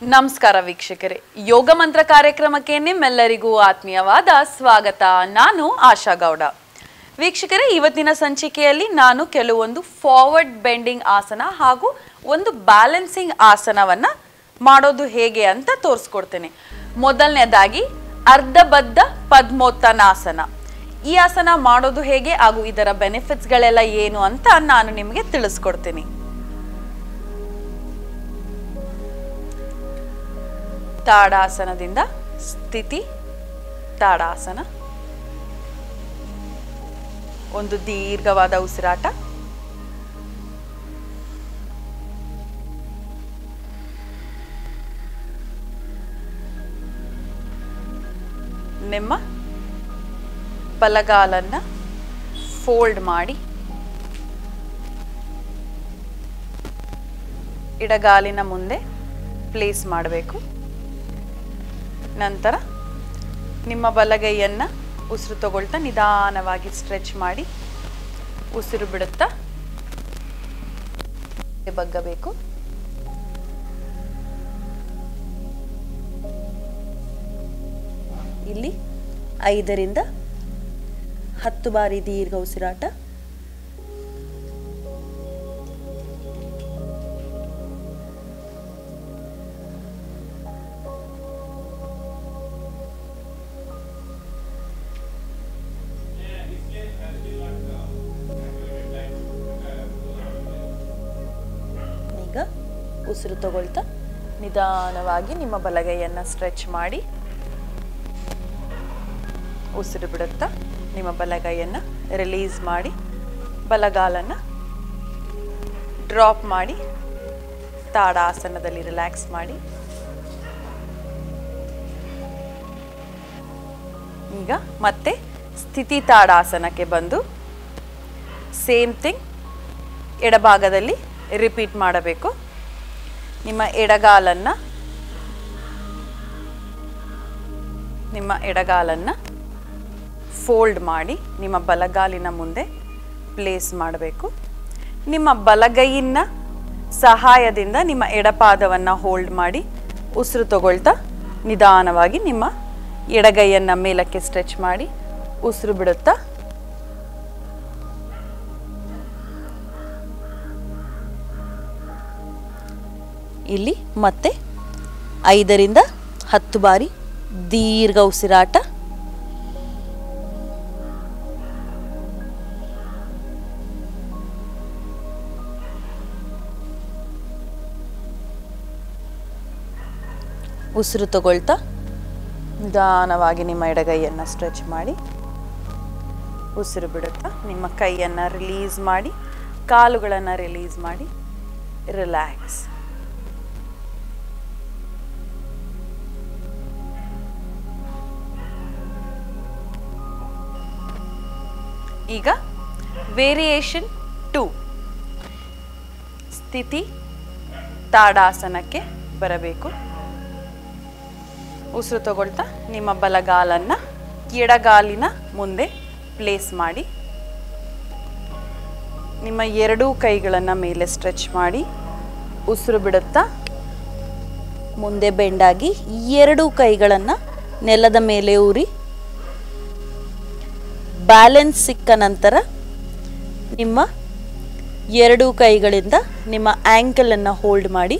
ನಮಸ್ಕಾರ ವೀಕ್ಷಕರೇ ಯೋಗ ಮಂತ್ರ ಕಾರ್ಯಕ್ರಮಕ್ಕೆ ನಿಮ್ಮೆಲ್ಲರಿಗೂ ಆತ್ಮೀಯವಾದ ಸ್ವಾಗತ ನಾನು ಆಶಾ ಗೌಡ ವೀಕ್ಷಕರೇ ಇವತ್ತಿನ ಸಂಚಿಕೆಯಲ್ಲಿ ನಾನು ಕೆಲವೊಂದು ಫಾರ್ವರ್ಡ್ ಬೆಂಡಿಂಗ್ ಆಸನ ಹಾಗೂ ಒಂದು ಬ್ಯಾಲೆನ್ಸಿಂಗ್ ಆಸನವನ್ನ ಮಾಡೋದು ಹೇಗೆ ಅಂತ ತೋರಿಸ್ಕೊಡ್ತೇನೆ ಮೊದಲನೇದಾಗಿ ಅರ್ಧಬದ್ಧ ಪದ್ಮೋತ್ತನಾಸನ ಈ ಆಸನ ಮಾಡೋದು ಹೇಗೆ ಹಾಗೂ ಇದರ ಬೆನಿಫಿಟ್ಸ್ಗಳೆಲ್ಲ ಏನು ಅಂತ ನಾನು ನಿಮಗೆ ತಿಳಿಸ್ಕೊಡ್ತೀನಿ ತಾಡಾಸನದಿಂದ ಸ್ಥಿತಿ ತಾಡಾಸನ ಒಂದು ದೀರ್ಘವಾದ ಉಸಿರಾಟ ನಿಮ್ಮ ಬಲಗಾಲನ್ನ ಫೋಲ್ಡ್ ಮಾಡಿ ಎಡಗಾಲಿನ ಮುಂದೆ ಪ್ಲೇಸ್ ಮಾಡಬೇಕು ನಂತರ ನಿಮ್ಮ ಬಲಗೈಯನ್ನು ಉಸಿರು ತಗೊಳ್ತಾ ನಿಧಾನವಾಗಿ ಸ್ಟ್ರೆಚ್ ಮಾಡಿ ಉಸಿರು ಬಿಡುತ್ತಾ ಬಗ್ಗಬೇಕು ಇಲ್ಲಿ ಐದರಿಂದ ಹತ್ತು ಬಾರಿ ದೀರ್ಘ ಉಸಿರಾಟ ಈಗ ಉಸಿರು ತಗೊಳ್ತಾ ನಿಧಾನವಾಗಿ ನಿಮ್ಮ ಬಲಗೈಯನ್ನು ಸ್ಟ್ರೆಚ್ ಮಾಡಿ ಉಸಿರು ಬಿಡುತ್ತಾ ನಿಮ್ಮ ಬಲಗೈಯನ್ನು ರಿಲೀಸ್ ಮಾಡಿ ಬಲಗಾಲನ್ನು ಡ್ರಾಪ್ ಮಾಡಿ ತಾಡಾಸನದಲ್ಲಿ ರಿಲ್ಯಾಕ್ಸ್ ಮಾಡಿ ಈಗ ಮತ್ತೆ ಸ್ಥಿತಿ ತಾಡಾಸನಕ್ಕೆ ಬಂದು ಸೇಮ್ ಥಿಂಗ್ ಎಡಭಾಗದಲ್ಲಿ ರಿಪೀಟ್ ಮಾಡಬೇಕು ನಿಮ್ಮ ಎಡಗಾಲನ್ನು ನಿಮ್ಮ ಎಡಗಾಲನ್ನು ಫೋಲ್ಡ್ ಮಾಡಿ ನಿಮ್ಮ ಬಲಗಾಲಿನ ಮುಂದೆ ಪ್ಲೇಸ್ ಮಾಡಬೇಕು ನಿಮ್ಮ ಬಲಗೈಯಿನ ಸಹಾಯದಿಂದ ನಿಮ್ಮ ಎಡಪಾದವನ್ನು ಹೋಲ್ಡ್ ಮಾಡಿ ಉಸಿರು ತಗೊಳ್ತಾ ನಿಧಾನವಾಗಿ ನಿಮ್ಮ ಎಡಗೈಯನ್ನು ಮೇಲಕ್ಕೆ ಸ್ಟ್ರೆಚ್ ಮಾಡಿ ಉಸಿರು ಬಿಡುತ್ತಾ ಇಲ್ಲಿ ಮತ್ತೆ ಐದರಿಂದ ಹತ್ತು ಬಾರಿ ದೀರ್ಘ ಉಸಿರಾಟ ಉಸಿರು ತಗೊಳ್ತಾ ನಿಧಾನವಾಗಿ ನಿಮ್ಮ ಎಡಗೈಯನ್ನು ಸ್ಟ್ರೆಚ್ ಮಾಡಿ ಉಸಿರು ಬಿಡುತ್ತಾ ನಿಮ್ಮ ಕೈಯನ್ನು ರಿಲೀಸ್ ಮಾಡಿ ಕಾಲುಗಳನ್ನು ರಿಲೀಸ್ ಮಾಡಿ ರಿಲ್ಯಾಕ್ಸ್ ಈಗ ವೇರಿಯೇಷನ್ ಟು ಸ್ಥಿತಿ ತಾಡಾಸನಕ್ಕೆ ಬರಬೇಕು ಉಸಿರು ತಗೊಳ್ತಾ ನಿಮ್ಮ ಬಲಗಾಲನ್ನು ಎಡಗಾಲಿನ ಮುಂದೆ ಪ್ಲೇಸ್ ಮಾಡಿ ನಿಮ್ಮ ಎರಡೂ ಕೈಗಳನ್ನು ಮೇಲೆ ಸ್ಟ್ರೆಚ್ ಮಾಡಿ ಉಸಿರು ಬಿಡುತ್ತಾ ಮುಂದೆ ಬೆಂಡಾಗಿ ಎರಡೂ ಕೈಗಳನ್ನು ನೆಲದ ಮೇಲೆ ಊರಿ ಬ್ಯಾಲೆನ್ಸ್ ಸಿಕ್ಕ ನಂತರ ನಿಮ್ಮ ಎರಡೂ ಕೈಗಳಿಂದ ನಿಮ್ಮ ಆ್ಯಂಕಲನ್ನು ಹೋಲ್ಡ್ ಮಾಡಿ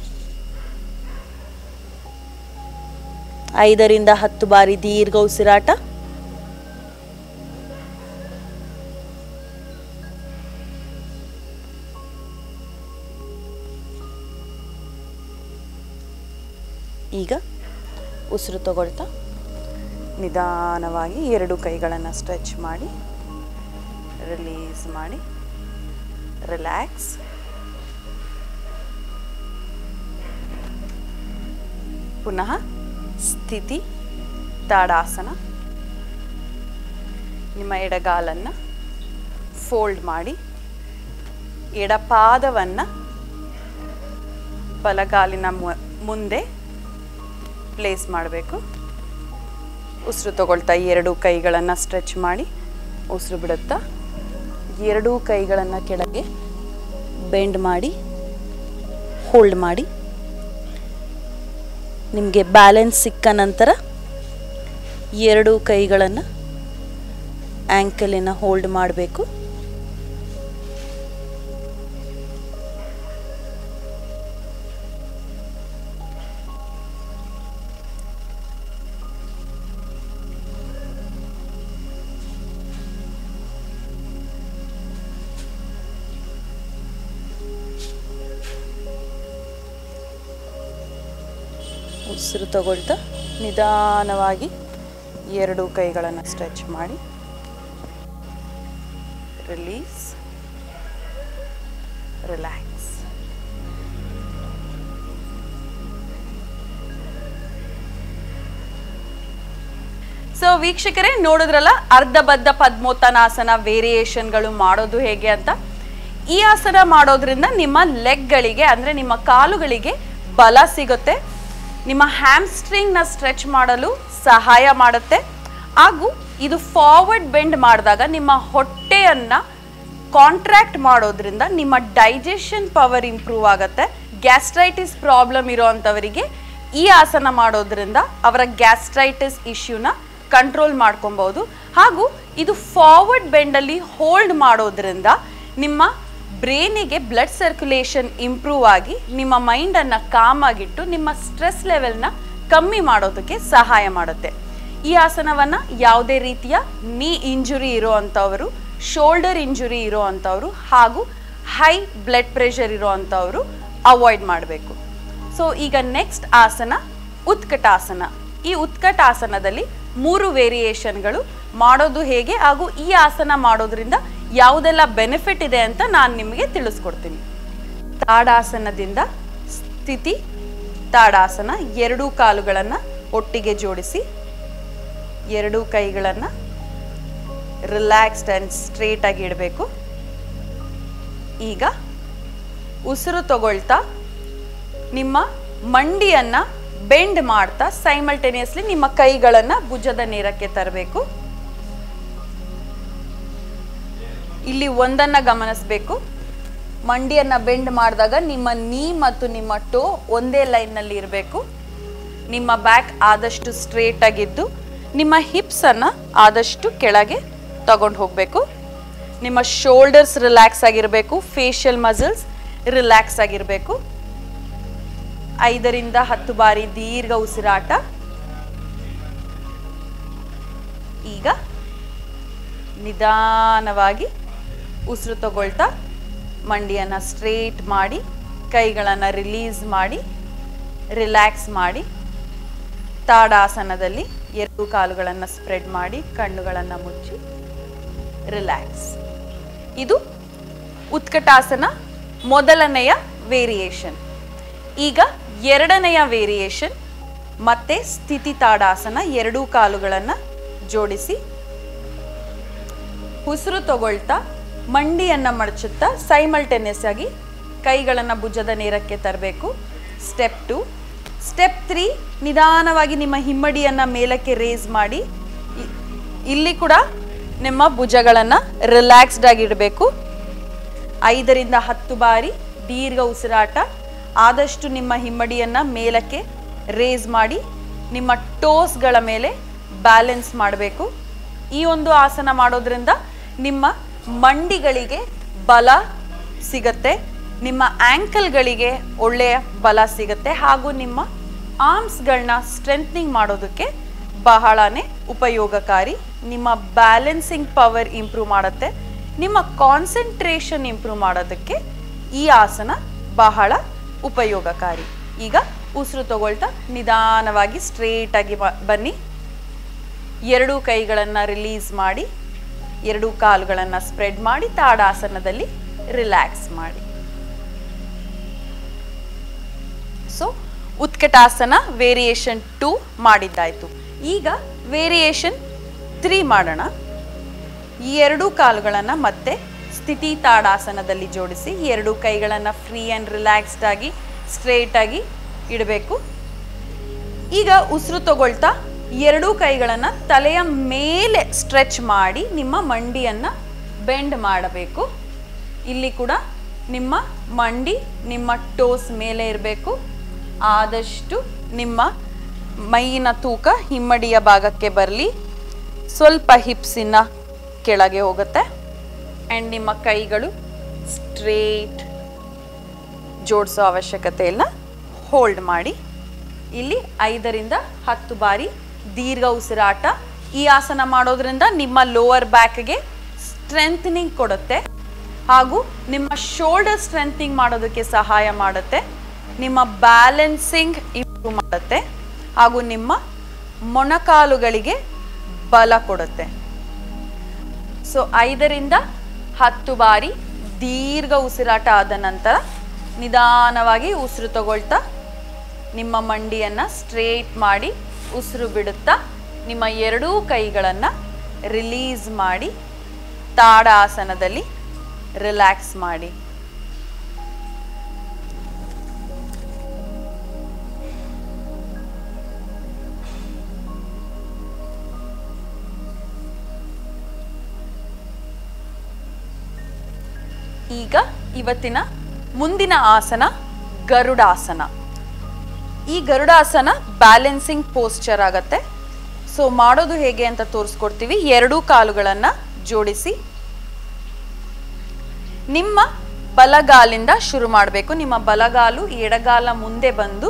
ಐದರಿಂದ ಹತ್ತು ಬಾರಿ ದೀರ್ಘ ಉಸಿರಾಟ ಈಗ ಉಸಿರು ತಗೊಳ್ತಾ ನಿಧಾನವಾಗಿ ಎರಡು ಕೈಗಳನ್ನು ಸ್ಟ್ರೆಚ್ ಮಾಡಿ ರಿಲೀಸ್ ಮಾಡಿ ರಿಲ್ಯಾಕ್ಸ್ ಪುನಃ ಸ್ಥಿತಿ ತಾಡಾಸನ ನಿಮ್ಮ ಎಡಗಾಲನ್ನು ಫೋಲ್ಡ್ ಮಾಡಿ ಎಡಪಾದವನ್ನು ಬಲಗಾಲಿನ ಮು- ಮುಂದೆ ಪ್ಲೇಸ್ ಮಾಡಬೇಕು ಉಸಿರು ತಗೊಳ್ತಾ ಎರಡೂ ಕೈಗಳನ್ನು ಸ್ಟ್ರೆಚ್ ಮಾಡಿ ಉಸಿರು ಬಿಡುತ್ತಾ ಎರಡೂ ಕೈಗಳನ್ನು ಕೆಳಗೆ ಬೆಂಡ್ ಮಾಡಿ ಹೋಲ್ಡ್ ಮಾಡಿ ನಿಮಗೆ ಬ್ಯಾಲೆನ್ಸ್ ಸಿಕ್ಕ ನಂತರ ಎರಡು ಕೈಗಳನ್ನು ಆ್ಯಂಕಲಿನ ಹೋಲ್ಡ್ ಮಾಡಬೇಕು ಉಸಿರು ತಗೊಳ್ತಾ ನಿಧಾನವಾಗಿ ಎರಡು ಕೈಗಳನ್ನು ಸ್ಟ್ರೆಚ್ ಮಾಡಿ ರಿಲೀಸ್ ರಿಲ್ಯಾಕ್ಸ್ ಸೊ ವೀಕ್ಷಕರೇ ನೋಡಿದ್ರಲ್ಲ ಅರ್ಧಬದ್ಧ ಪದ್ಮೋತ್ತನಾಸನ ವೇರಿಯೇಷನ್ಗಳು ಮಾಡೋದು ಹೇಗೆ ಅಂತ ಈ ಆಸನ ಮಾಡೋದ್ರಿಂದ ನಿಮ್ಮ ಲೆಗ್ಗಳಿಗೆ ಅಂದರೆ ನಿಮ್ಮ ಕಾಲುಗಳಿಗೆ ಬಲ ಸಿಗುತ್ತೆ ನಿಮ್ಮ ಹ್ಯಾಮ್ಸ್ಟ್ರಿಂಗ್ನ ಸ್ಟ್ರೆಚ್ ಮಾಡಲು ಸಹಾಯ ಮಾಡುತ್ತೆ ಹಾಗೂ ಇದು ಫಾರ್ವರ್ಡ್ ಬೆಂಡ್ ಮಾಡಿದಾಗ ನಿಮ್ಮ ಹೊಟ್ಟೆಯನ್ನು ಕಾಂಟ್ರಾಕ್ಟ್ ಮಾಡೋದ್ರಿಂದ ನಿಮ್ಮ ಡೈಜೆಷನ್ ಪವರ್ ಇಂಪ್ರೂವ್ ಆಗುತ್ತೆ ಗ್ಯಾಸ್ಟ್ರೈಟಿಸ್ ಪ್ರಾಬ್ಲಮ್ ಇರೋವಂಥವರಿಗೆ ಈ ಆಸನ ಮಾಡೋದ್ರಿಂದ ಅವರ ಗ್ಯಾಸ್ಟ್ರೈಟಿಸ್ ಇಶ್ಯೂನ ಕಂಟ್ರೋಲ್ ಮಾಡ್ಕೊಬಹುದು ಹಾಗೂ ಇದು ಫಾರ್ವರ್ಡ್ ಬೆಂಡಲ್ಲಿ ಹೋಲ್ಡ್ ಮಾಡೋದ್ರಿಂದ ನಿಮ್ಮ ಬ್ರೈನಿಗೆ ಬ್ಲಡ್ ಸರ್ಕ್ಯುಲೇಷನ್ ಇಂಪ್ರೂವ್ ಆಗಿ ನಿಮ್ಮ ಮೈಂಡನ್ನು ಕಾಮ್ ಆಗಿಟ್ಟು ನಿಮ್ಮ ಸ್ಟ್ರೆಸ್ ಲೆವೆಲ್ನ ಕಮ್ಮಿ ಮಾಡೋದಕ್ಕೆ ಸಹಾಯ ಮಾಡುತ್ತೆ ಈ ಆಸನವನ್ನು ಯಾವುದೇ ರೀತಿಯ ನೀ ಇಂಜುರಿ ಇರೋ ಅಂಥವರು ಶೋಲ್ಡರ್ ಇಂಜುರಿ ಇರೋ ಅಂಥವ್ರು ಹಾಗೂ ಹೈ ಬ್ಲಡ್ ಪ್ರೆಷರ್ ಇರೋ ಅಂಥವರು ಅವಾಯ್ಡ್ ಮಾಡಬೇಕು ಸೊ ಈಗ ನೆಕ್ಸ್ಟ್ ಆಸನ ಉತ್ಕಟಾಸನ ಈ ಉತ್ಕಟಾಸನದಲ್ಲಿ ಮೂರು ವೇರಿಯೇಷನ್ಗಳು ಮಾಡೋದು ಹೇಗೆ ಹಾಗೂ ಈ ಆಸನ ಮಾಡೋದ್ರಿಂದ ಯಾವುದೆಲ್ಲ ಬೆನಿಫಿಟ್ ಇದೆ ಅಂತ ನಾನು ನಿಮಗೆ ತಿಳಿಸ್ಕೊಡ್ತೀನಿ ತಾಡಾಸನದಿಂದ ಸ್ಥಿತಿ ತಾಡಾಸನ ಎರಡೂ ಕಾಲುಗಳನ್ನು ಒಟ್ಟಿಗೆ ಜೋಡಿಸಿ ಎರಡೂ ಕೈಗಳನ್ನು ರಿಲ್ಯಾಕ್ಸ್ಡ್ ಆ್ಯಂಡ್ ಸ್ಟ್ರೇಟ್ ಆಗಿ ಇಡಬೇಕು ಈಗ ಉಸಿರು ತಗೊಳ್ತಾ ನಿಮ್ಮ ಮಂಡಿಯನ್ನ ಬೆಂಡ್ ಮಾಡ್ತಾ ಸೈಮಲ್ಟೇನಿಯಸ್ಲಿ ನಿಮ್ಮ ಕೈಗಳನ್ನು ಭುಜದ ನೇರಕ್ಕೆ ತರಬೇಕು ಇಲ್ಲಿ ಒಂದನ್ನ ಗಮನಿಸಬೇಕು ಮಂಡಿಯನ್ನ ಬೆಂಡ್ ಮಾಡಿದಾಗ ನಿಮ್ಮ ನೀ ಮತ್ತು ನಿಮ್ಮ ಟೋ ಒಂದೇ ಲೈನ್ನಲ್ಲಿ ಇರಬೇಕು ನಿಮ್ಮ ಬ್ಯಾಕ್ ಆದಷ್ಟು ಸ್ಟ್ರೇಟ್ ಆಗಿದ್ದು ನಿಮ್ಮ ಹಿಪ್ಸ್ ಅನ್ನ ಆದಷ್ಟು ಕೆಳಗೆ ತಗೊಂಡು ಹೋಗಬೇಕು ನಿಮ್ಮ ಶೋಲ್ಡರ್ಸ್ ರಿಲ್ಯಾಕ್ಸ್ ಆಗಿರಬೇಕು ಫೇಶಿಯಲ್ ಮಸಲ್ಸ್ ರಿಲ್ಯಾಕ್ಸ್ ಆಗಿರಬೇಕು ಐದರಿಂದ ಹತ್ತು ಬಾರಿ ದೀರ್ಘ ಉಸಿರಾಟ ಈಗ ನಿಧಾನವಾಗಿ ಉಸಿರು ತಗೊಳ್ತಾ ಮಂಡಿಯನ್ನು ಸ್ಟ್ರೇಟ್ ಮಾಡಿ ಕೈಗಳನ್ನು ರಿಲೀಸ್ ಮಾಡಿ ರಿಲ್ಯಾಕ್ಸ್ ಮಾಡಿ ತಾಡಾಸನದಲ್ಲಿ ಎರಡು ಕಾಲುಗಳನ್ನು ಸ್ಪ್ರೆಡ್ ಮಾಡಿ ಕಣ್ಣುಗಳನ್ನು ಮುಚ್ಚಿ ರಿಲ್ಯಾಕ್ಸ್ ಇದು ಉತ್ಕಟಾಸನ ಮೊದಲನೆಯ ವೇರಿಯೇಷನ್ ಈಗ ಎರಡನೆಯ ವೇರಿಯೇಷನ್ ಮತ್ತೆ ಸ್ಥಿತಿ ತಾಡಾಸನ ಎರಡೂ ಕಾಲುಗಳನ್ನು ಜೋಡಿಸಿ ಉಸಿರು ತಗೊಳ್ತಾ ಮಂಡಿಯನ್ನು ಮಡಚುತ್ತಾ ಸೈಮಲ್ಟೇನಿಯಸ್ ಆಗಿ ಕೈಗಳನ್ನು ಭುಜದ ನೇರಕ್ಕೆ ತರಬೇಕು ಸ್ಟೆಪ್ ಟು ಸ್ಟೆಪ್ ತ್ರೀ ನಿಧಾನವಾಗಿ ನಿಮ್ಮ ಹಿಮ್ಮಡಿಯನ್ನು ಮೇಲಕ್ಕೆ ರೇಸ್ ಮಾಡಿ ಇ- ಇಲ್ಲಿ ಕೂಡ ನಿಮ್ಮ ಭುಜಗಳನ್ನು ರಿಲ್ಯಾಕ್ಸ್ಡ್ ಆಗಿಡಬೇಕು ಐದರಿಂದ ಹತ್ತು ಬಾರಿ ದೀರ್ಘ ಉಸಿರಾಟ ಆದಷ್ಟು ನಿಮ್ಮ ಹಿಮ್ಮಡಿಯನ್ನು ಮೇಲಕ್ಕೆ ರೇಸ್ ಮಾಡಿ ನಿಮ್ಮ ಟೋಸ್ಗಳ ಮೇಲೆ ಬ್ಯಾಲೆನ್ಸ್ ಮಾಡಬೇಕು ಈ ಒಂದು ಆಸನ ಮಾಡೋದ್ರಿಂದ ನಿಮ್ಮ ಮಂಡಿಗಳಿಗೆ ಬಲ ಸಿಗತ್ತೆ ನಿಮ್ಮ ಆ್ಯಂಕಲ್ಗಳಿಗೆ ಒಳ್ಳೆಯ ಬಲ ಸಿಗತ್ತೆ ಹಾಗೂ ನಿಮ್ಮ ಆರ್ಮ್ಸ್ಗಳನ್ನ ಸ್ಟ್ರೆಂತ್ನಿಂಗ್ ಮಾಡೋದಕ್ಕೆ ಬಹಳನೇ ಉಪಯೋಗಕಾರಿ ನಿಮ್ಮ ಬ್ಯಾಲೆನ್ಸಿಂಗ್ ಪವರ್ ಇಂಪ್ರೂವ್ ಮಾಡುತ್ತೆ ನಿಮ್ಮ ಕಾನ್ಸಂಟ್ರೇಷನ್ ಇಂಪ್ರೂವ್ ಮಾಡೋದಕ್ಕೆ ಈ ಆಸನ ಬಹಳ ಉಪಯೋಗಕಾರಿ ಈಗ ಉಸಿರು ತಗೊಳ್ತಾ ನಿಧಾನವಾಗಿ ಸ್ಟ್ರೇಟ್ ಆಗಿ ಬ- ಬನ್ನಿ ಎರಡೂ ಕೈಗಳನ್ನು ರಿಲೀಸ್ ಮಾಡಿ ಎರಡೂ ಕಾಲುಗಳನ್ನು ಸ್ಪ್ರೆಡ್ ಮಾಡಿ ತಾಡಾಸನದಲ್ಲಿ ರಿಲ್ಯಾಕ್ಸ್ ಮಾಡಿ ಸೊ ಉತ್ಕಟಾಸನ ವೇರಿಯೇಷನ್ ಟೂ ಮಾಡಿದ್ದಾಯ್ತು ಈಗ ವೇರಿಯೇಷನ್ ತ್ರೀ ಮಾಡೋಣ ಈ ಎರಡೂ ಕಾಲುಗಳನ್ನು ಮತ್ತೆ ಸ್ಥಿತಿ ತಾಡಾಸನದಲ್ಲಿ ಜೋಡಿಸಿ ಎರಡೂ ಕೈಗಳನ್ನು ಫ್ರೀ ಆ್ಯಂಡ್ ರಿಲ್ಯಾಕ್ಸ್ಡ್ ಆಗಿ ಸ್ಟ್ರೇಟ್ ಆಗಿ ಇಡಬೇಕು ಈಗ ಉಸಿರು ತಗೊಳ್ತಾ ಎರಡೂ ಕೈಗಳನ್ನು ತಲೆಯ ಮೇಲೆ ಸ್ಟ್ರೆಚ್ ಮಾಡಿ ನಿಮ್ಮ ಮಂಡಿಯನ್ನು ಬೆಂಡ್ ಮಾಡಬೇಕು ಇಲ್ಲಿ ಕೂಡ ನಿಮ್ಮ ಮಂಡಿ ನಿಮ್ಮ ಟೋಸ್ ಮೇಲೆ ಇರಬೇಕು ಆದಷ್ಟು ನಿಮ್ಮ ಮೈಯಿನ ತೂಕ ಹಿಮ್ಮಡಿಯ ಭಾಗಕ್ಕೆ ಬರಲಿ ಸ್ವಲ್ಪ ಹಿಪ್ಸಿನ ಕೆಳಗೆ ಹೋಗುತ್ತೆ ಆ್ಯಂಡ್ ನಿಮ್ಮ ಕೈಗಳು ಸ್ಟ್ರೇಟ್ ಜೋಡಿಸೋ ಅವಶ್ಯಕತೆ ಇಲ್ಲ ಹೋಲ್ಡ್ ಮಾಡಿ ಇಲ್ಲಿ ಐದರಿಂದ ಹತ್ತು ಬಾರಿ ದೀರ್ಘ ಉಸಿರಾಟ ಈ ಆಸನ ಮಾಡೋದ್ರಿಂದ ನಿಮ್ಮ ಲೋವರ್ ಬ್ಯಾಕ್ಗೆ ಸ್ಟ್ರೆಂಥನಿಂಗ್ ಕೊಡುತ್ತೆ ಹಾಗೂ ನಿಮ್ಮ ಶೋಲ್ಡರ್ ಸ್ಟ್ರೆಂಥನಿಂಗ್ ಮಾಡೋದಕ್ಕೆ ಸಹಾಯ ಮಾಡುತ್ತೆ ನಿಮ್ಮ ಬ್ಯಾಲೆನ್ಸಿಂಗ್ ಇಂಪ್ರೂವ್ ಮಾಡುತ್ತೆ ಹಾಗೂ ನಿಮ್ಮ ಮೊಣಕಾಲುಗಳಿಗೆ ಬಲ ಕೊಡುತ್ತೆ ಸೊ ಐದರಿಂದ ಹತ್ತು ಬಾರಿ ದೀರ್ಘ ಉಸಿರಾಟ ಆದ ನಂತರ ನಿಧಾನವಾಗಿ ಉಸಿರು ತಗೊಳ್ತಾ ನಿಮ್ಮ ಮಂಡಿಯನ್ನು ಸ್ಟ್ರೇಟ್ ಮಾಡಿ ಉಸಿರು ಬಿಡುತ್ತಾ ನಿಮ್ಮ ಎರಡೂ ಕೈಗಳನ್ನು ರಿಲೀಸ್ ಮಾಡಿ ತಾಡಾಸನದಲ್ಲಿ ರಿಲ್ಯಾಕ್ಸ್ ಮಾಡಿ ಈಗ ಇವತ್ತಿನ ಮುಂದಿನ ಆಸನ ಗರುಡಾಸನ ಈ ಗರುಡಾಸನ ಬ್ಯಾಲೆನ್ಸಿಂಗ್ ಪೋಸ್ಚರ್ ಆಗತ್ತೆ ಸೊ ಮಾಡೋದು ಹೇಗೆ ಅಂತ ತೋರಿಸ್ಕೊಡ್ತೀವಿ ಎರಡೂ ಕಾಲುಗಳನ್ನು ಜೋಡಿಸಿ ನಿಮ್ಮ ಬಲಗಾಲಿಂದ ಶುರು ಮಾಡಬೇಕು ನಿಮ್ಮ ಬಲಗಾಲು ಎಡಗಾಲ ಮುಂದೆ ಬಂದು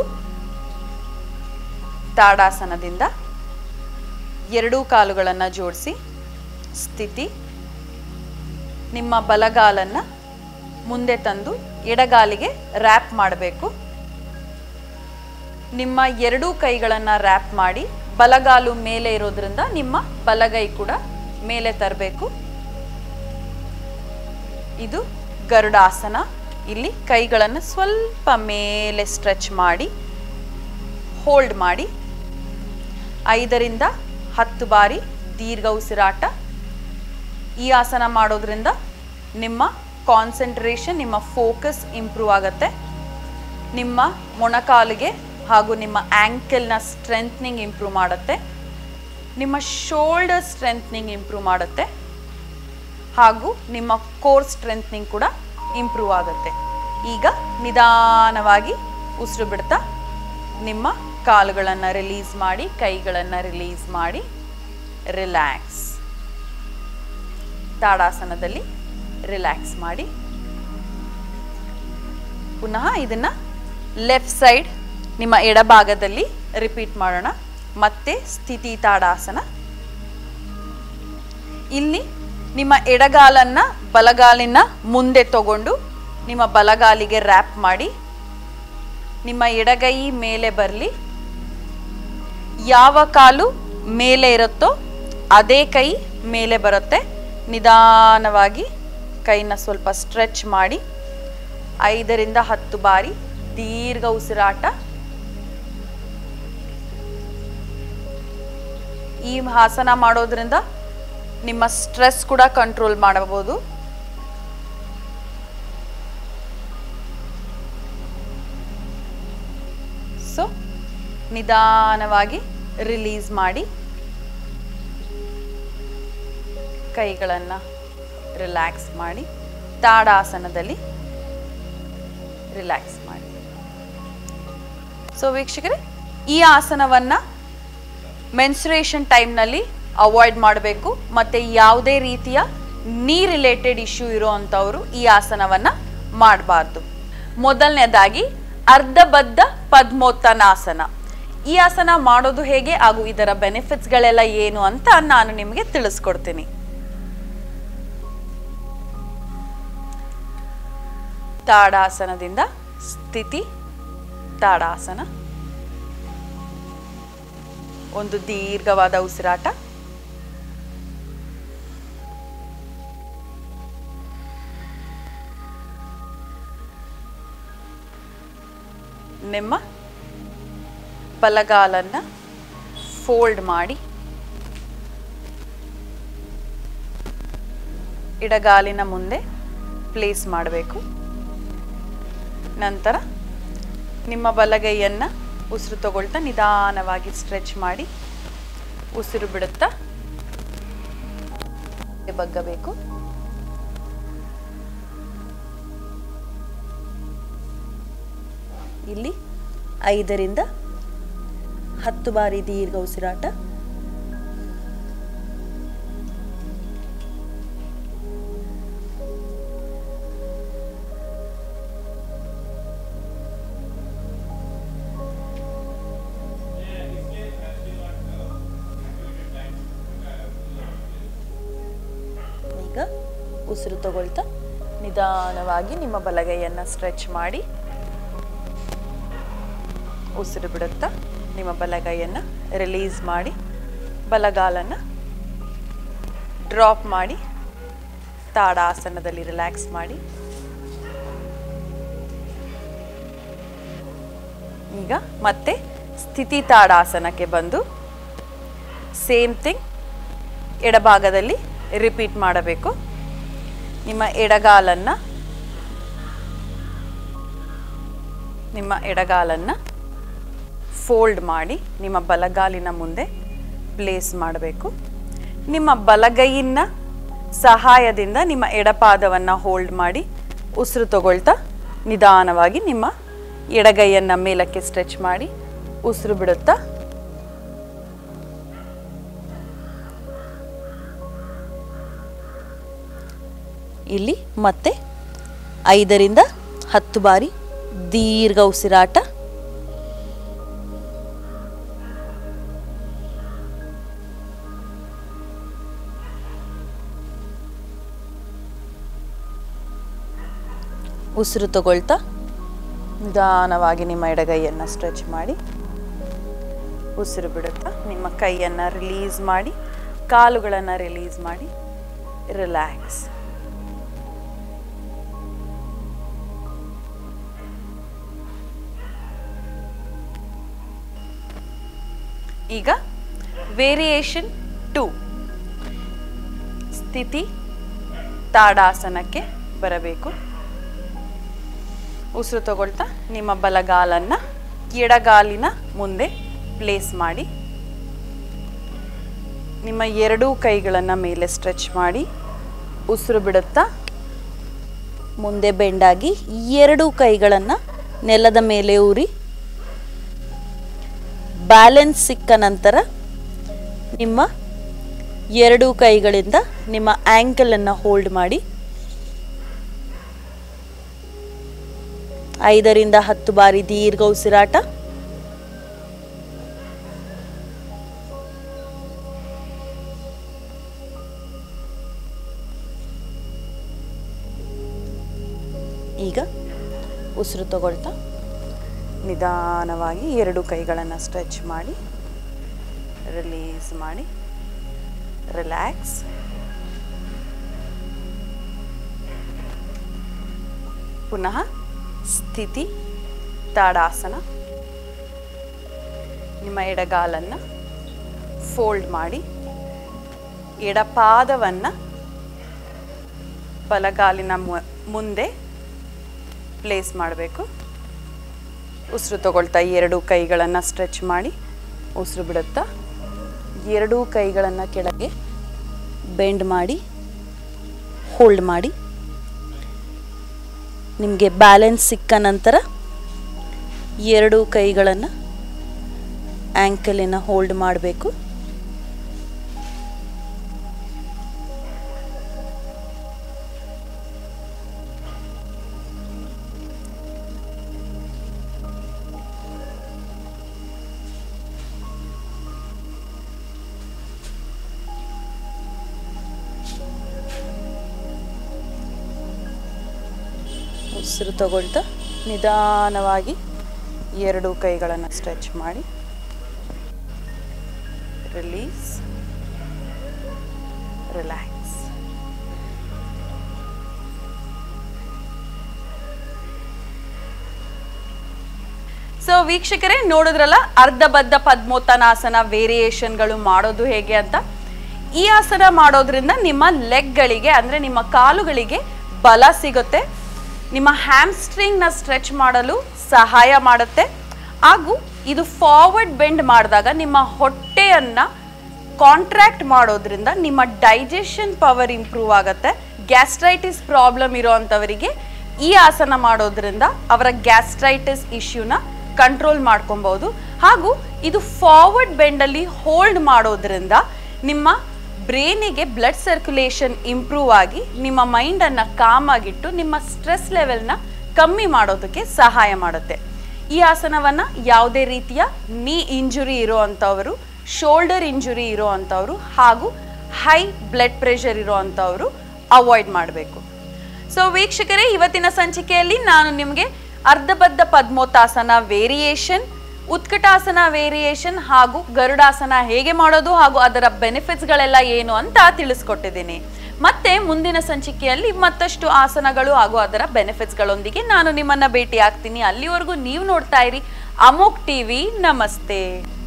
ತಾಡಾಸನದಿಂದ ಎರಡೂ ಕಾಲುಗಳನ್ನು ಜೋಡಿಸಿ ಸ್ಥಿತಿ ನಿಮ್ಮ ಬಲಗಾಲನ್ನು ಮುಂದೆ ತಂದು ಎಡಗಾಲಿಗೆ ರ್ಯಾಪ್ ಮಾಡಬೇಕು ನಿಮ್ಮ ಎರಡೂ ಕೈಗಳನ್ನು ರ್ಯಾಪ್ ಮಾಡಿ ಬಲಗಾಲು ಮೇಲೆ ಇರೋದ್ರಿಂದ ನಿಮ್ಮ ಬಲಗೈ ಕೂಡ ಮೇಲೆ ತರಬೇಕು ಇದು ಗರುಡಾಸನ ಇಲ್ಲಿ ಕೈಗಳನ್ನು ಸ್ವಲ್ಪ ಮೇಲೆ ಸ್ಟ್ರೆಚ್ ಮಾಡಿ ಹೋಲ್ಡ್ ಮಾಡಿ ಐದರಿಂದ ಹತ್ತು ಬಾರಿ ದೀರ್ಘ ಉಸಿರಾಟ ಈ ಆಸನ ಮಾಡೋದ್ರಿಂದ ನಿಮ್ಮ ಕಾನ್ಸಂಟ್ರೇಷನ್ ನಿಮ್ಮ ಫೋಕಸ್ ಇಂಪ್ರೂವ್ ಆಗುತ್ತೆ ನಿಮ್ಮ ಮೊಣಕಾಲಿಗೆ ಹಾಗೂ ನಿಮ್ಮ ಆ್ಯಂಕಲ್ನ ಸ್ಟ್ರೆಂತ್ನಿಂಗ್ ಇಂಪ್ರೂವ್ ಮಾಡುತ್ತೆ ನಿಮ್ಮ ಶೋಲ್ಡರ್ ಸ್ಟ್ರೆಂತ್ನಿಂಗ್ ಇಂಪ್ರೂವ್ ಮಾಡುತ್ತೆ ಹಾಗೂ ನಿಮ್ಮ ಕೋರ್ ಸ್ಟ್ರೆಂತ್ನಿಂಗ್ ಕೂಡ ಇಂಪ್ರೂವ್ ಆಗುತ್ತೆ ಈಗ ನಿಧಾನವಾಗಿ ಉಸಿರು ಬಿಡ್ತಾ ನಿಮ್ಮ ಕಾಲುಗಳನ್ನು ರಿಲೀಸ್ ಮಾಡಿ ಕೈಗಳನ್ನು ರಿಲೀಸ್ ಮಾಡಿ ರಿಲ್ಯಾಕ್ಸ್ ತಾಡಾಸನದಲ್ಲಿ ರಿಲ್ಯಾಕ್ಸ್ ಮಾಡಿ ಪುನಃ ಇದನ್ನ ಲೆಫ್ಟ್ ಸೈಡ್ ನಿಮ್ಮ ಎಡಭಾಗದಲ್ಲಿ ರಿಪೀಟ್ ಮಾಡೋಣ ಮತ್ತೆ ಸ್ಥಿತಿ ತಾಡಾಸನ ಇಲ್ಲಿ ನಿಮ್ಮ ಎಡಗಾಲನ್ನ ಬಲಗಾಲಿನ ಮುಂದೆ ತಗೊಂಡು ನಿಮ್ಮ ಬಲಗಾಲಿಗೆ ರ್ಯಾಪ್ ಮಾಡಿ ನಿಮ್ಮ ಎಡಗೈ ಮೇಲೆ ಬರಲಿ ಯಾವ ಕಾಲು ಮೇಲೆ ಇರುತ್ತೋ ಅದೇ ಕೈ ಮೇಲೆ ಬರುತ್ತೆ ನಿಧಾನವಾಗಿ ಕೈನ ಸ್ವಲ್ಪ ಸ್ಟ್ರೆಚ್ ಮಾಡಿ ಐದರಿಂದ ಹತ್ತು ಬಾರಿ ದೀರ್ಘ ಉಸಿರಾಟ ಈ ಆಸನ ಮಾಡೋದ್ರಿಂದ ನಿಮ್ಮ ಸ್ಟ್ರೆಸ್ ಕೂಡ ಕಂಟ್ರೋಲ್ ಮಾಡಬಹುದು ಸೊ ನಿಧಾನವಾಗಿ ರಿಲೀಸ್ ಮಾಡಿ ಕೈಗಳನ್ನು ರಿಲ್ಯಾಕ್ಸ್ ಮಾಡಿ ತಾಡಾಸನದಲ್ಲಿ ರಿಲ್ಯಾಕ್ಸ್ ಮಾಡಿ ಸೊ ವೀಕ್ಷಕರೇ ಈ ಆಸನವನ್ನು ಮೆನ್ಸುರೇಷನ್ ಟೈಮ್ನಲ್ಲಿ ಅವಾಯ್ಡ್ ಮಾಡಬೇಕು ಮತ್ತು ಯಾವುದೇ ರೀತಿಯ ನೀ ರಿಲೇಟೆಡ್ ಇಶ್ಯೂ ಇರೋ ಅಂಥವರು ಈ ಆಸನವನ್ನು ಮಾಡಬಾರ್ದು ಮೊದಲನೇದಾಗಿ ಅರ್ಧಬದ್ಧ ಪದ್ಮೋತ್ತನಾಸನ ಈ ಆಸನ ಮಾಡೋದು ಹೇಗೆ ಹಾಗೂ ಇದರ ಬೆನಿಫಿಟ್ಸ್ಗಳೆಲ್ಲ ಏನು ಅಂತ ನಾನು ನಿಮಗೆ ತಿಳಿಸ್ಕೊಡ್ತೀನಿ ತಾಡಾಸನದಿಂದ ಸ್ಥಿತಿ ತಾಡಾಸನ ಒಂದು ದೀರ್ಘವಾದ ಉಸಿರಾಟ ನಿಮ್ಮ ಬಲಗಾಲನ್ನ ಫೋಲ್ಡ್ ಮಾಡಿ ಎಡಗಾಲಿನ ಮುಂದೆ ಪ್ಲೇಸ್ ಮಾಡಬೇಕು ನಂತರ ನಿಮ್ಮ ಬಲಗೈಯನ್ನು ಉಸಿರು ತಗೊಳ್ತಾ ನಿಧಾನವಾಗಿ ಸ್ಟ್ರೆಚ್ ಮಾಡಿ ಉಸಿರು ಬಿಡುತ್ತಾ ಬಗ್ಗಬೇಕು ಇಲ್ಲಿ ಐದರಿಂದ ಹತ್ತು ಬಾರಿ ದೀರ್ಘ ಉಸಿರಾಟ ಈಗ ಉಸಿರು ತಗೊಳ್ತಾ ನಿಧಾನವಾಗಿ ನಿಮ್ಮ ಬಲಗೈಯನ್ನು ಸ್ಟ್ರೆಚ್ ಮಾಡಿ ಉಸಿರು ಬಿಡುತ್ತಾ ನಿಮ್ಮ ಬಲಗೈಯನ್ನು ರಿಲೀಸ್ ಮಾಡಿ ಬಲಗಾಲನ್ನು ಡ್ರಾಪ್ ಮಾಡಿ ತಾಡಾಸನದಲ್ಲಿ ರಿಲ್ಯಾಕ್ಸ್ ಮಾಡಿ ಈಗ ಮತ್ತೆ ಸ್ಥಿತಿ ತಾಡಾಸನಕ್ಕೆ ಬಂದು ಸೇಮ್ ಥಿಂಗ್ ಎಡಭಾಗದಲ್ಲಿ ರಿಪೀಟ್ ಮಾಡಬೇಕು ನಿಮ್ಮ ಎಡಗಾಲನ್ನು ನಿಮ್ಮ ಎಡಗಾಲನ್ನು ಫೋಲ್ಡ್ ಮಾಡಿ ನಿಮ್ಮ ಬಲಗಾಲಿನ ಮುಂದೆ ಪ್ಲೇಸ್ ಮಾಡಬೇಕು ನಿಮ್ಮ ಬಲಗೈಯಿನ ಸಹಾಯದಿಂದ ನಿಮ್ಮ ಎಡಪಾದವನ್ನು ಹೋಲ್ಡ್ ಮಾಡಿ ಉಸಿರು ತಗೊಳ್ತಾ ನಿಧಾನವಾಗಿ ನಿಮ್ಮ ಎಡಗೈಯನ್ನು ಮೇಲಕ್ಕೆ ಸ್ಟ್ರೆಚ್ ಮಾಡಿ ಉಸಿರು ಬಿಡುತ್ತಾ ಇಲ್ಲಿ ಮತ್ತೆ ಐದರಿಂದ ಹತ್ತು ಬಾರಿ ದೀರ್ಘ ಉಸಿರಾಟ ಉಸಿರು ತಗೊಳ್ತಾ ನಿಧಾನವಾಗಿ ನಿಮ್ಮ ಎಡಗೈಯನ್ನು ಸ್ಟ್ರೆಚ್ ಮಾಡಿ ಉಸಿರು ಬಿಡುತ್ತಾ ನಿಮ್ಮ ಕೈಯನ್ನು ರಿಲೀಸ್ ಮಾಡಿ ಕಾಲುಗಳನ್ನು ರಿಲೀಸ್ ಮಾಡಿ ರಿಲ್ಯಾಕ್ಸ್ ಈಗ ವೇರಿಯೇಷನ್ ಟು ಸ್ಥಿತಿ ತಾಡಾಸನಕ್ಕೆ ಬರಬೇಕು ಉಸಿರು ತಗೊಳ್ತಾ ನಿಮ್ಮ ಬಲಗಾಲನ್ನು ಎಡಗಾಲಿನ ಮುಂದೆ ಪ್ಲೇಸ್ ಮಾಡಿ ನಿಮ್ಮ ಎರಡೂ ಕೈಗಳನ್ನು ಮೇಲೆ ಸ್ಟ್ರೆಚ್ ಮಾಡಿ ಉಸಿರು ಬಿಡುತ್ತಾ ಮುಂದೆ ಬೆಂಡಾಗಿ ಎರಡೂ ಕೈಗಳನ್ನು ನೆಲದ ಮೇಲೆ ಊರಿ ಬ್ಯಾಲೆನ್ಸ್ ಸಿಕ್ಕ ನಂತರ ನಿಮ್ಮ ಎರಡೂ ಕೈಗಳಿಂದ ನಿಮ್ಮ ಆ್ಯಂಕಲನ್ನು ಹೋಲ್ಡ್ ಮಾಡಿ ಐದರಿಂದ ಹತ್ತು ಬಾರಿ ದೀರ್ಘ ಉಸಿರಾಟ ಈಗ ಉಸಿರು ತಗೊಳ್ತಾ ನಿಧಾನವಾಗಿ ಎರಡು ಕೈಗಳನ್ನು ಸ್ಟ್ರೆಚ್ ಮಾಡಿ ರಿಲೀಸ್ ಮಾಡಿ ರಿಲ್ಯಾಕ್ಸ್ ಪುನಃ ಸ್ಥಿತಿ ತಾಡಾಸನ ನಿಮ್ಮ ಎಡಗಾಲನ್ನು ಫೋಲ್ಡ್ ಮಾಡಿ ಎಡಪಾದವನ್ನು ಬಲಗಾಲಿನ ಮು- ಮುಂದೆ ಪ್ಲೇಸ್ ಮಾಡಬೇಕು ಉಸಿರು ತಗೊಳ್ತಾ ಎರಡೂ ಕೈಗಳನ್ನು ಸ್ಟ್ರೆಚ್ ಮಾಡಿ ಉಸಿರು ಬಿಡುತ್ತಾ ಎರಡೂ ಕೈಗಳನ್ನು ಕೆಳಗೆ ಬೆಂಡ್ ಮಾಡಿ ಹೋಲ್ಡ್ ಮಾಡಿ ನಿಮಗೆ ಬ್ಯಾಲೆನ್ಸ್ ಸಿಕ್ಕ ನಂತರ ಎರಡೂ ಕೈಗಳನ್ನು ಆ್ಯಂಕಲಿನ ಹೋಲ್ಡ್ ಮಾಡಬೇಕು ಉಸಿರು ತಗೊಳ್ತಾ ನಿಧಾನವಾಗಿ ಎರಡೂ ಕೈಗಳನ್ನು ಸ್ಟ್ರೆಚ್ ಮಾಡಿ ರಿಲೀಸ್ ರಿಲ್ಯಾಕ್ಸ್ ಸೊ ವೀಕ್ಷಕರೇ ನೋಡಿದ್ರಲ್ಲ ಅರ್ಧಬದ್ಧ ಪದ್ಮೋತ್ತನಾಸನ ವೇರಿಯೇಷನ್ಗಳು ಮಾಡೋದು ಹೇಗೆ ಅಂತ ಈ ಆಸನ ಮಾಡೋದ್ರಿಂದ ನಿಮ್ಮ ಲೆಗ್ಗಳಿಗೆ ಅಂದರೆ ನಿಮ್ಮ ಕಾಲುಗಳಿಗೆ ಬಲ ಸಿಗುತ್ತೆ ನಿಮ್ಮ ಹ್ಯಾಮ್ಸ್ಟ್ರಿಂಗ್ನ ಸ್ಟ್ರೆಚ್ ಮಾಡಲು ಸಹಾಯ ಮಾಡುತ್ತೆ ಹಾಗೂ ಇದು ಫಾರ್ವರ್ಡ್ ಬೆಂಡ್ ಮಾಡಿದಾಗ ನಿಮ್ಮ ಹೊಟ್ಟೆಯನ್ನು ಕಾಂಟ್ರಾಕ್ಟ್ ಮಾಡೋದ್ರಿಂದ ನಿಮ್ಮ ಡೈಜೆಷನ್ ಪವರ್ ಇಂಪ್ರೂವ್ ಆಗುತ್ತೆ ಗ್ಯಾಸ್ಟ್ರೈಟಿಸ್ ಪ್ರಾಬ್ಲಮ್ ಇರೋವಂಥವರಿಗೆ ಈ ಆಸನ ಮಾಡೋದ್ರಿಂದ ಅವರ ಗ್ಯಾಸ್ಟ್ರೈಟಿಸ್ ಇಶ್ಯೂನ ಕಂಟ್ರೋಲ್ ಮಾಡ್ಕೊಬಹುದು ಹಾಗೂ ಇದು ಫಾರ್ವರ್ಡ್ ಬೆಂಡಲ್ಲಿ ಹೋಲ್ಡ್ ಮಾಡೋದ್ರಿಂದ ನಿಮ್ಮ ಬ್ರೈನಿಗೆ ಬ್ಲಡ್ ಸರ್ಕ್ಯುಲೇಷನ್ ಇಂಪ್ರೂವ್ ಆಗಿ ನಿಮ್ಮ ಮೈಂಡನ್ನು ಕಾಮ್ ಆಗಿಟ್ಟು ನಿಮ್ಮ ಸ್ಟ್ರೆಸ್ ಲೆವೆಲ್ನ ಕಮ್ಮಿ ಮಾಡೋದಕ್ಕೆ ಸಹಾಯ ಮಾಡುತ್ತೆ ಈ ಆಸನವನ್ನ ಯಾವುದೇ ರೀತಿಯ ನೀ ಇಂಜುರಿ ಇರೋ ಅಂಥವರು ಶೋಲ್ಡರ್ ಇಂಜುರಿ ಇರೋ ಅಂಥವ್ರು ಹಾಗೂ ಹೈ ಬ್ಲಡ್ ಪ್ರೆಷರ್ ಇರೋ ಅಂಥವ್ರು ಅವಾಯ್ಡ್ ಮಾಡಬೇಕು ಸೊ ವೀಕ್ಷಕರೇ ಇವತ್ತಿನ ಸಂಚಿಕೆಯಲ್ಲಿ ನಾನು ನಿಮಗೆ ಅರ್ಧಬದ್ಧ ಪದ್ಮೋತ್ತಾಸನ ವೇರಿಯೇಷನ್ ಉತ್ಕಟಾಸನ ವೇರಿಯೇಷನ್ ಹಾಗೂ ಗರುಡಾಸನ ಹೇಗೆ ಮಾಡೋದು ಹಾಗೂ ಅದರ ಬೆನಿಫಿಟ್ಸ್ಗಳೆಲ್ಲ ಏನು ಅಂತ ತಿಳಿಸ್ಕೊಟ್ಟಿದ್ದೀನಿ ಮತ್ತೆ ಮುಂದಿನ ಸಂಚಿಕೆಯಲ್ಲಿ ಮತ್ತಷ್ಟು ಆಸನಗಳು ಹಾಗೂ ಅದರ ಬೆನಿಫಿಟ್ಸ್ಗಳೊಂದಿಗೆ ನಾನು ನಿಮ್ಮನ್ನ ಭೇಟಿ ಆಗ್ತೀನಿ ಅಲ್ಲಿವರೆಗೂ ನೀವು ನೋಡ್ತಾ ಇರಿ ಅಮೋಕ್ ಟಿವಿ ನಮಸ್ತೆ